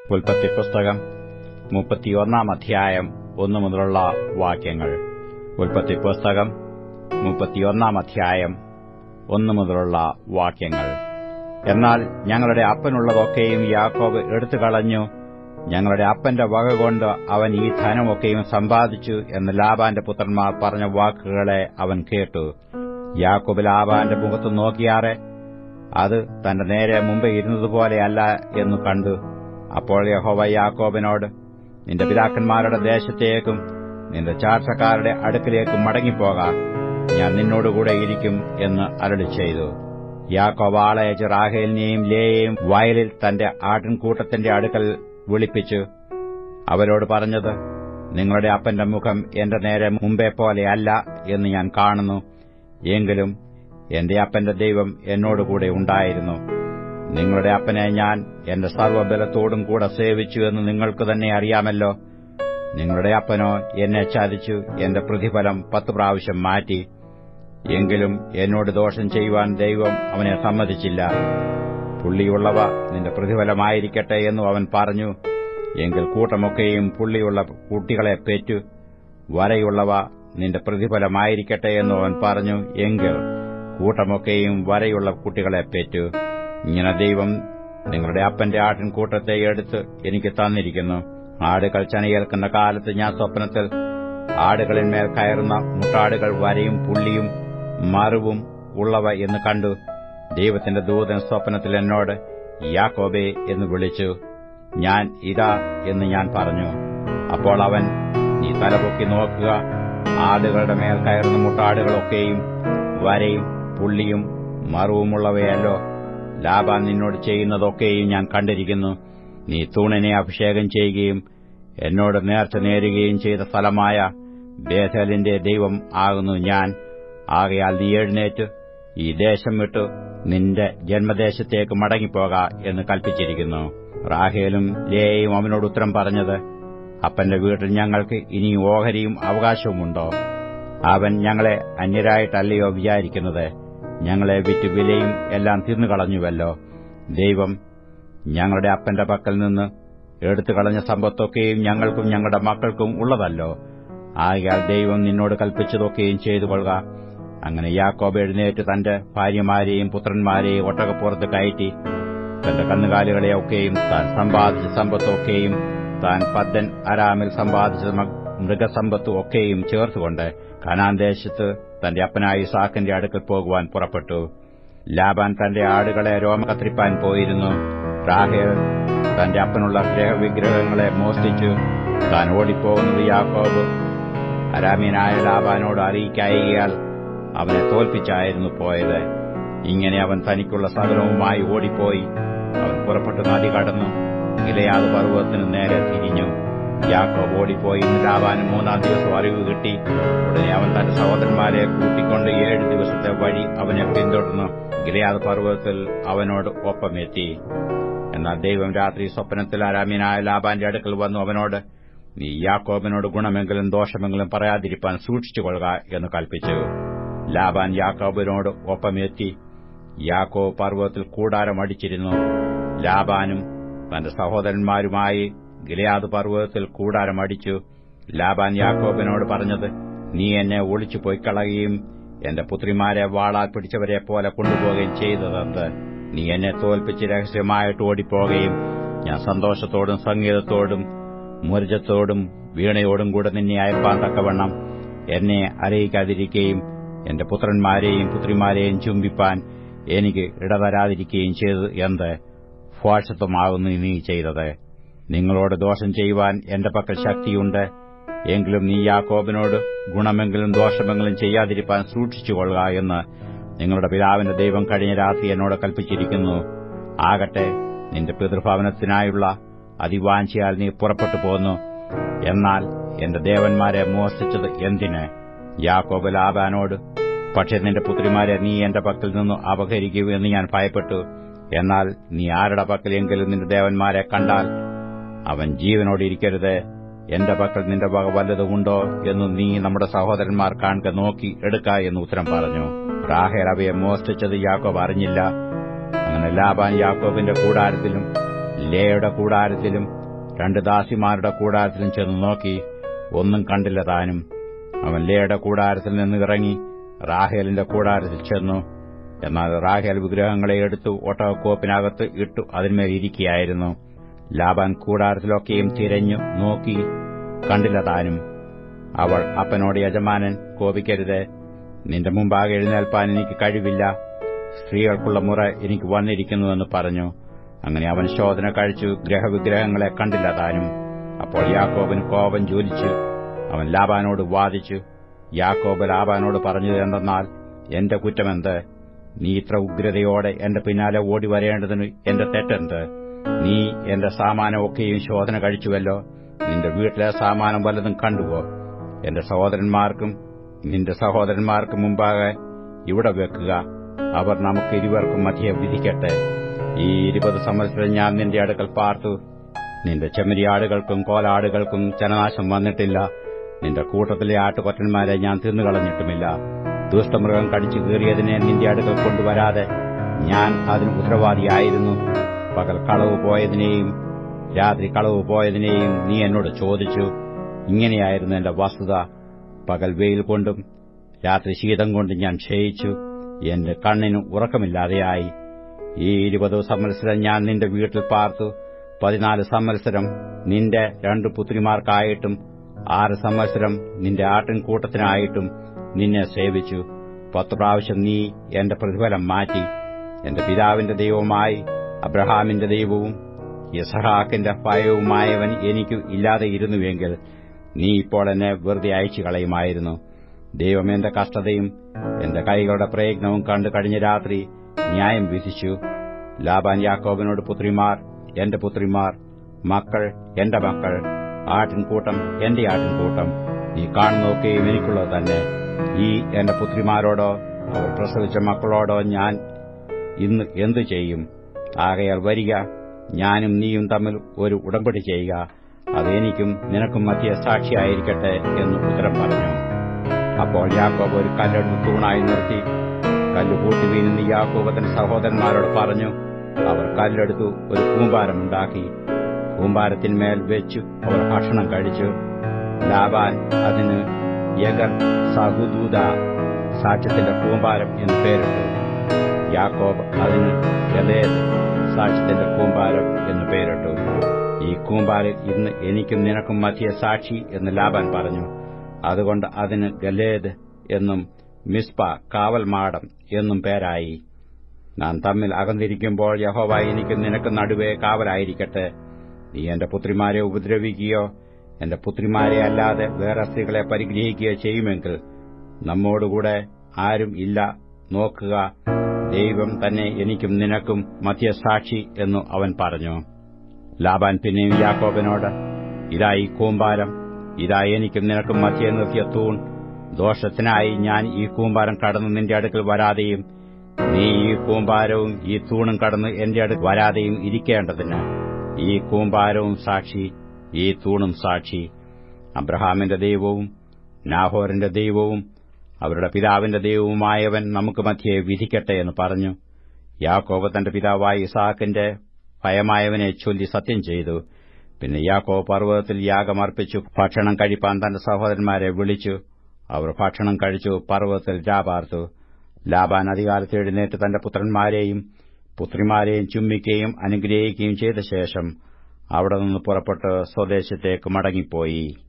ഉൽപ്പത്തി പുസ്തകം മുപ്പത്തിയൊന്നാം അധ്യായം ഒന്നു മുതലുള്ള വാക്യങ്ങൾ ഉൽപ്പത്തി പുസ്തകം മുപ്പത്തിയൊന്നാം അധ്യായം ഒന്നു മുതലുള്ള വാക്യങ്ങൾ എന്നാൽ ഞങ്ങളുടെ അപ്പനുള്ളതൊക്കെയും യാക്കോബ് എടുത്തുകളഞ്ഞു ഞങ്ങളുടെ അപ്പന്റെ വകകൊണ്ട് അവൻ ഈ ധനമൊക്കെയും സമ്പാദിച്ചു എന്ന് ലാബാന്റെ പുത്രന്മാർ പറഞ്ഞ വാക്കുകളെ അവൻ കേട്ടു യാക്കോബ് ലാബാന്റെ മുഖത്ത് നോക്കിയാറെ അത് തന്റെ നേരെ മുമ്പ് ഇരുന്നതുപോലെയല്ല എന്നു കണ്ടു അപ്പോൾ യഹോവ യാക്കോബിനോട് നിന്റെ പിതാക്കന്മാരുടെ ദേശത്തേക്കും നിന്റെ ചാർച്ചക്കാരുടെ അടുക്കിലേക്കും മടങ്ങിപ്പോക ഞാൻ നിന്നോടുകൂടെ ഇരിക്കും എന്ന് അരളി ചെയ്തു യാക്കോബ് ആളയച്ച് റാഹേലിനെയും ലേയെയും വയലിൽ തന്റെ ആട്ടിൻകൂട്ടത്തിന്റെ അടുക്കൽ വിളിപ്പിച്ചു അവരോട് പറഞ്ഞത് നിങ്ങളുടെ അപ്പന്റെ മുഖം എന്റെ നേരെ മുമ്പേ പോലെയല്ല എന്ന് ഞാൻ കാണുന്നു എങ്കിലും എന്റെ അപ്പന്റെ ദൈവം എന്നോടുകൂടെ ഉണ്ടായിരുന്നു നിങ്ങളുടെ അപ്പനെ ഞാൻ എന്റെ സർവ്വബലത്തോടും കൂടെ സേവിച്ചു എന്ന് നിങ്ങൾക്ക് തന്നെ അറിയാമല്ലോ നിങ്ങളുടെ അപ്പനോ എന്നെ ചതിച്ചു എന്റെ പ്രതിഫലം പത്ത് പ്രാവശ്യം മാറ്റി എങ്കിലും എന്നോട് ദോഷം ചെയ്യുവാൻ ദൈവം അവനെ സമ്മതിച്ചില്ല പുള്ളിയുള്ളവ നിന്റെ പ്രതിഫലമായിരിക്കട്ടെ എന്നു അവൻ പറഞ്ഞു എങ്കിൽ കൂട്ടമൊക്കെയും പുള്ളിയുള്ള കുട്ടികളെ പെറ്റു വരയുള്ളവ നിന്റെ പ്രതിഫലമായിരിക്കട്ടെ എന്നു അവൻ പറഞ്ഞു എങ്കിൽ കൂട്ടമൊക്കെയും വരയുള്ള കുട്ടികളെ പെറ്റു ഇങ്ങനെ ദൈവം നിങ്ങളുടെ അപ്പന്റെ ആട്ടിൻകൂട്ടത്തെ എടുത്ത് എനിക്ക് തന്നിരിക്കുന്നു ആടുകൾ ചനയേൽക്കുന്ന കാലത്ത് ഞാൻ സ്വപ്നത്തിൽ ആടുകളിന്മേൽ കയറുന്ന മുട്ടാടുകൾ വരയും പുള്ളിയും മറുവും ഉള്ളവ എന്ന് കണ്ടു ദൈവത്തിന്റെ ദൂതൻ സ്വപ്നത്തിൽ എന്നോട് യാക്കോബേ എന്ന് വിളിച്ചു ഞാൻ ഇതാ എന്ന് ഞാൻ പറഞ്ഞു അപ്പോൾ അവൻ നീ തലപൊക്കി നോക്കുക ആടുകളുടെ മേൽ കയറുന്ന മുട്ടാടുകളൊക്കെയും വരയും പുള്ളിയും മറുവുമുള്ളവയല്ലോ ലാബാൻ നിന്നോട് ചെയ്യുന്നതൊക്കെയും ഞാൻ കണ്ടിരിക്കുന്നു നീ തൂണിനെ അഭിഷേകം ചെയ്യുകയും എന്നോട് നേർച്ച നേരുകയും ചെയ്ത സ്ഥലമായ ബേഥലിന്റെ ദൈവം ആകുന്നു ഞാൻ ആകയാൽ നീ എഴുന്നേറ്റ് ഈ ദേശം വിട്ടു നിന്റെ ജന്മദേശത്തേക്ക് മടങ്ങിപ്പോക എന്ന് കൽപ്പിച്ചിരിക്കുന്നു റാഹേലും ലേയും അവനോട് ഉത്തരം പറഞ്ഞത് അപ്പന്റെ വീട്ടിൽ ഞങ്ങൾക്ക് ഇനി ഓഹരിയും അവകാശവുമുണ്ടോ അവൻ ഞങ്ങളെ അന്യരായിട്ടല്ലയോ വിചാരിക്കുന്നത് ഞങ്ങളെ വിറ്റ് വിലയും എല്ലാം തിന്നുകളഞ്ഞുവല്ലോ ദൈവം ഞങ്ങളുടെ അപ്പന്റെ പക്കൽ നിന്ന് എടുത്തു കളഞ്ഞ സമ്പത്തൊക്കെയും ഞങ്ങൾക്കും ഞങ്ങളുടെ മക്കൾക്കും ഉള്ളതല്ലോ ആകയാൽ ദൈവം നിന്നോട് കൽപ്പിച്ചതൊക്കെയും ചെയ്തു കൊള്ളുക അങ്ങനെ യാക്കോബ് എഴുന്നേറ്റ് തന്റെ ഭാര്യമാരെയും പുത്രന്മാരെയും ഒട്ടകപ്പുറത്ത് കയറ്റി തന്റെ കന്നുകാലികളെയൊക്കെയും താൻ സമ്പാദിച്ച സമ്പത്തൊക്കെയും താൻ പദ്ദൻ അരാമിൽ സമ്പാദിച്ച മൃഗസമ്പത്തും ഒക്കെയും ചേർത്തുകൊണ്ട് കനാൻ ദേശത്ത് തന്റെ അപ്പനായ ഇസാക്കിന്റെ അടുക്കൽ പോകുവാൻ പുറപ്പെട്ടു ലാബാൻ തന്റെ ആടുകളെ രോമ കത്തിരിപ്പാൻ പോയിരുന്നു റാഹേൽ തന്റെ അപ്പനുള്ള ഗ്രഹവിഗ്രഹങ്ങളെ മോഷ്ടിച്ചു താൻ ഓടിപ്പോകുന്നത് യാക്കോബ് അരാമ്യനായ ലാബാനോട് അറിയിക്കായികയാൽ അവനെ തോൽപ്പിച്ചായിരുന്നു പോയത് ഇങ്ങനെ അവൻ തനിക്കുള്ള സകലവുമായി ഓടിപ്പോയി അവൻ പുറപ്പെട്ടു നദി കടന്നു ഗിലയാത് പർവ്വതത്തിന് നേരെ തിരിഞ്ഞു യാക്കോബ് ഓടിപ്പോയി ലാബാന് മൂന്നാം ദിവസം അറിവ് കിട്ടി ഉടനെ അവൻ തന്റെ സഹോദരന്മാരെ കൂട്ടിക്കൊണ്ട് ഏഴ് ദിവസത്തെ വഴി അവനെ പിന്തുടർന്നു ഗിലയാത് പർവ്വതത്തിൽ അവനോട് ഒപ്പമെത്തി എന്നാൽ ദൈവം രാത്രി സ്വപ്നത്തിൽ അരാമ്യനായ ലാബാന്റെ അടുക്കൽ വന്നു അവനോട് നീ യാക്കോബിനോട് ഗുണമെങ്കിലും ദോഷമെങ്കിലും പറയാതിരിപ്പാൻ സൂക്ഷിച്ചുകൊള്ളുക എന്ന് കൽപ്പിച്ചു ലാബാൻ യാക്കോബിനോട് ഒപ്പമെത്തി യാക്കോബ് പർവ്വതത്തിൽ കൂടാരം അടിച്ചിരുന്നു ലാബാനും തന്റെ സഹോദരന്മാരുമായി ഗിലയാദ് പർവ്വതത്തിൽ കൂടാരം അടിച്ചു ലാബാൻ യാക്കോബിനോട് പറഞ്ഞത് നീ എന്നെ ഒളിച്ചു പോയിക്കളയുകയും എന്റെ പുത്രിമാരെ വാളാൽ പിടിച്ചവരെ പോലെ കൊണ്ടുപോവുകയും ചെയ്തതെന്ത് നീ എന്നെ തോൽപ്പിച്ച് രഹസ്യമായിട്ട് ഓടിപ്പോകുകയും ഞാൻ സന്തോഷത്തോടും സംഗീതത്തോടും മുരജത്തോടും വീണയോടും കൂടെ നിന്നെ അയപ്പാൻ തക്കവണ്ണം എന്നെ അറിയിക്കാതിരിക്കുകയും എന്റെ പുത്രന്മാരെയും പുത്രിമാരെയും ചുംബിപ്പാൻ എനിക്ക് ഇടതരാതിരിക്കുകയും ചെയ്തത് എന്ത് ഭോഷത്വമാകുന്നു നീ ചെയ്തത് നിങ്ങളോട് ദോഷം ചെയ്യുവാൻ എന്റെ പക്കൽ ശക്തിയുണ്ട് എങ്കിലും നീ യാക്കോബിനോട് ഗുണമെങ്കിലും ദോഷമെങ്കിലും ചെയ്യാതിരിപ്പാൻ സൂക്ഷിച്ചുകൊള്ളുക എന്ന് നിങ്ങളുടെ പിതാവിന്റെ ദൈവം കഴിഞ്ഞ രാത്രി എന്നോട് കൽപ്പിച്ചിരിക്കുന്നു ആകട്ടെ നിന്റെ പിതൃഭവനത്തിനായുള്ള അതിവാഞ്ചിയാൽ നീ പുറപ്പെട്ടു പോന്നു എന്നാൽ എന്റെ ദേവന്മാരെ മോഷ്ടിച്ചത് എന്തിന് യാക്കോബ് ലാബാനോട് പക്ഷെ നിന്റെ പുത്രിമാരെ നീ എന്റെ പക്കൽ നിന്ന് അപഹരിക്കൂ എന്ന് ഞാൻ ഭയപ്പെട്ടു എന്നാൽ നീ ആരുടെ പക്കലെങ്കിലും നിന്റെ ദേവന്മാരെ കണ്ടാൽ അവൻ ജീവനോടിരിക്കരുത് എന്റെ പക്കൽ നിന്റെ വക വല്ലതുമുണ്ടോ എന്ന് നീ നമ്മുടെ സഹോദരന്മാർ കാണുക നോക്കി എടുക്ക എന്ന് ഉത്തരം പറഞ്ഞു റാഹേൽ അവയെ മോഷ്ടിച്ചത് യാക്കോബ് അറിഞ്ഞില്ല അങ്ങനെ ലാബാൻ യാക്കോബിന്റെ കൂടാരത്തിലും ലേയുടെ കൂടാരത്തിലും രണ്ട് ദാസിമാരുടെ കൂടാരത്തിലും ചെന്ന് നോക്കി ഒന്നും കണ്ടില്ല താനും അവൻ ലേയുടെ കൂടാരത്തിൽ നിന്ന് ഇറങ്ങി റാഹേലിന്റെ കൂടാരത്തിൽ ചെന്നു എന്നാൽ റാഹേൽ വിഗ്രഹങ്ങളെ എടുത്തു ഒട്ടകക്കോപ്പിനകത്ത് ഇട്ടു അതിന്മേൽ ഇരിക്കുകയായിരുന്നു ലാബാൻ കൂടാരത്തിലൊക്കെയും തിരഞ്ഞു നോക്കി കണ്ടില്ല താനും അവൾ അപ്പനോട് യജമാനൻ കോപിക്കരുത് നിന്റെ മുമ്പാകെ എഴുന്നേൽപ്പാൻ എനിക്ക് കഴിവില്ല സ്ത്രീകൾക്കുള്ള മുറ എനിക്ക് വന്നിരിക്കുന്നുവെന്ന് പറഞ്ഞു അങ്ങനെ അവൻ ശോധന കഴിച്ചു ഗ്രഹവിഗ്രഹങ്ങളെ കണ്ടില്ല താനും അപ്പോൾ യാക്കോബിന് കോപം ജ്വലിച്ചു അവൻ ലാബാനോട് വാദിച്ചു യാക്കോബ് ലാബാനോട് പറഞ്ഞത് എന്തെന്നാൽ എന്റെ കുറ്റമെന്ത് നീ ഇത്ര ഉഗ്രതയോടെ എന്റെ പിന്നാലെ ഓടി വരേണ്ടതിന് എന്റെ തെറ്റെന്ത് നീ എന്റെ സാമാനമൊക്കെയും ശോധന കഴിച്ചുവല്ലോ നിന്റെ വീട്ടിലെ സാമാനം വല്ലതും കണ്ടുവോ എന്റെ സഹോദരന്മാർക്കും നിന്റെ സഹോദരന്മാർക്കും മുമ്പാകെ ഇവിടെ വെക്കുക അവർ നമുക്ക് ഇരുവർക്കും മധ്യ വിധിക്കട്ടെ ഈ ഇരുപത് സംവത്സരം ഞാൻ നിന്റെ അടുക്കൽ പാർത്തു നിന്റെ ചെമ്മരിയാടുകൾക്കും കോലാടുകൾക്കും ജനനാശം വന്നിട്ടില്ല നിന്റെ കൂട്ടത്തിലെ ആട്ടുകൊറ്റന്മാരെ ഞാൻ തിന്നുകളഞ്ഞിട്ടുമില്ല ദുഷ്ടമൃഗം കടിച്ചു കീറിയതിനെ നിന്റെ അടുക്കൽ കൊണ്ടുവരാതെ ഞാൻ അതിന് ഉത്തരവാദിയായിരുന്നു പകൽ കളവ് പോയതിനെയും രാത്രി കളവ് പോയതിനെയും നീ എന്നോട് ചോദിച്ചു ഇങ്ങനെയായിരുന്നു എന്റെ വസ്തുത പകൽ വെയിൽ കൊണ്ടും രാത്രി ശീതം കൊണ്ടും ഞാൻ ക്ഷയിച്ചു എന്റെ കണ്ണിന് ഉറക്കമില്ലാതെയായി ഈ ഇരുപത് സംവത്സരം ഞാൻ നിന്റെ വീട്ടിൽ പാർത്തു പതിനാല് സംവത്സരം നിന്റെ രണ്ടു പുത്രിമാർക്കായിട്ടും ആറ് സംവത്സരം നിന്റെ ആട്ടിൻകൂട്ടത്തിനായിട്ടും നിന്നെ സേവിച്ചു പത്തു പ്രാവശ്യം നീ എന്റെ പ്രതിഫലം മാറ്റി എന്റെ പിതാവിന്റെ ദൈവമായി അബ്രഹാമിന്റെ ദൈവവും യസഹാക്കിന്റെ ഭയവുമായവൻ എനിക്ക് ഇല്ലാതെ ഇരുന്നുവെങ്കിൽ നീ ഇപ്പോൾ എന്നെ വെറുതെ അയച്ചു കളയുമായിരുന്നു ദൈവം എന്റെ കഷ്ടതയും എന്റെ കൈകളുടെ പ്രയത്നവും കണ്ടു കഴിഞ്ഞ രാത്രി ന്യായം വിധിച്ചു ലാബാൻ യാക്കോബിനോട് പുത്രിമാർ എന്റെ പുത്രിമാർ മക്കൾ എന്റെ മക്കൾ ആട്ടിൻകൂട്ടം എന്റെ ആട്ടിൻകൂട്ടം നീ കാണുന്നൊക്കെയും എനിക്കുള്ളത് തന്നെ ഈ എന്റെ പുത്രിമാരോടോ അവർ പ്രസവിച്ച മക്കളോടോ ഞാൻ ഇന്ന് എന്തു ചെയ്യും ആകയാൽ വരിക ഞാനും നീയും തമ്മിൽ ഒരു ഉടമ്പടി ചെയ്യുക അതെനിക്കും നിനക്കും മധ്യ സാക്ഷിയായിരിക്കട്ടെ എന്ന് ഉത്തരം പറഞ്ഞു അപ്പോൾ യാക്കോബ് ഒരു കല്ലെടുത്ത് തൂണായി നിർത്തി കല്ല് കൂട്ടി വീഴുന്ന യാക്കോബ് തന്റെ സഹോദരന്മാരോട് പറഞ്ഞു അവർ കല്ലെടുത്തു ഒരു കൂമ്പാരമുണ്ടാക്കി കൂമ്പാരത്തിന്മേൽ വെച്ചു അവർ ഭക്ഷണം കഴിച്ചു ലാബാൻ അതിന് യഗർ സഹുദൂത സാക്ഷ്യത്തിന്റെ കൂമ്പാരം എന്ന് പേരിട്ടു യാക്കോബ് അതിന് ഗലേദ് സാക്ഷ്യത്തിന്റെ കൂമ്പാരം എന്ന് പേരിട്ടു ഈ കൂമ്പാരിൽ ഇന്ന് എനിക്കും നിനക്കും മധ്യ സാക്ഷി എന്ന് ലാബാൻ പറഞ്ഞു അതുകൊണ്ട് അതിന് ഗലേദ് എന്നും മിസ്പ കാവൽ മാടം എന്നും പേരായി നാം തമ്മിൽ അകന്നിരിക്കുമ്പോൾ യഹോവ എനിക്കും നിനക്ക് നടുവേ കാവലായിരിക്കട്ടെ നീ എന്റെ പുത്രിമാരെ ഉപദ്രവിക്കുകയോ എന്റെ പുത്രിമാരെ അല്ലാതെ വേറെ സ്ത്രീകളെ പരിഗ്രഹിക്കുകയോ ചെയ്യുമെങ്കിൽ നമ്മോടുകൂടെ ആരും ഇല്ല നോക്കുക ദൈവം തന്നെ എനിക്കും നിനക്കും മധ്യസാക്ഷി എന്നു അവൻ പറഞ്ഞു ലാബാൻ പിന്നെയും യാക്കോബിനോട് ഇതാ ഈ കൂമ്പാരം ഇതാ എനിക്കും നിനക്കും മധ്യേ നിർത്തിയ തൂൺ ദോഷത്തിനായി ഞാൻ ഈ കൂമ്പാരം കടന്ന് നിന്റെ അടുക്കൽ വരാതെയും നീ ഈ കൂമ്പാരവും ഈ തൂണും കടന്ന് എന്റെ അടുക്കൽ വരാതെയും ഇരിക്കേണ്ടതിന് ഈ കൂമ്പാരവും സാക്ഷി ഈ തൂണും സാക്ഷി അബ്രഹാമിന്റെ ദൈവവും നാഹോറിന്റെ ദൈവവും അവരുടെ പിതാവിന്റെ ദൈവവുമായവൻ നമുക്ക് മധ്യേ വിധിക്കട്ടെ എന്ന് പറഞ്ഞു യാക്കോബ് തന്റെ പിതാവായ ഇസാക്കിന്റെ ഭയമായവനെ ചൊല്ലി സത്യം ചെയ്തു പിന്നെ യാക്കോബ് പർവ്വതത്തിൽ യാഗമർപ്പിച്ചു ഭക്ഷണം കഴിപ്പാൻ തന്റെ സഹോദരന്മാരെ വിളിച്ചു അവർ ഭക്ഷണം കഴിച്ചു പർവ്വതത്തിൽ രാപാർത്തു ലാബാൻ അധികാലത്ത് എഴുന്നേറ്റ് തന്റെ പുത്രന്മാരെയും പുത്രിമാരെയും ചുംബിക്കുകയും അനുഗ്രഹിക്കുകയും ചെയ്ത ശേഷം അവിടെ നിന്ന് പുറപ്പെട്ട് സ്വദേശത്തേക്ക് മടങ്ങിപ്പോയി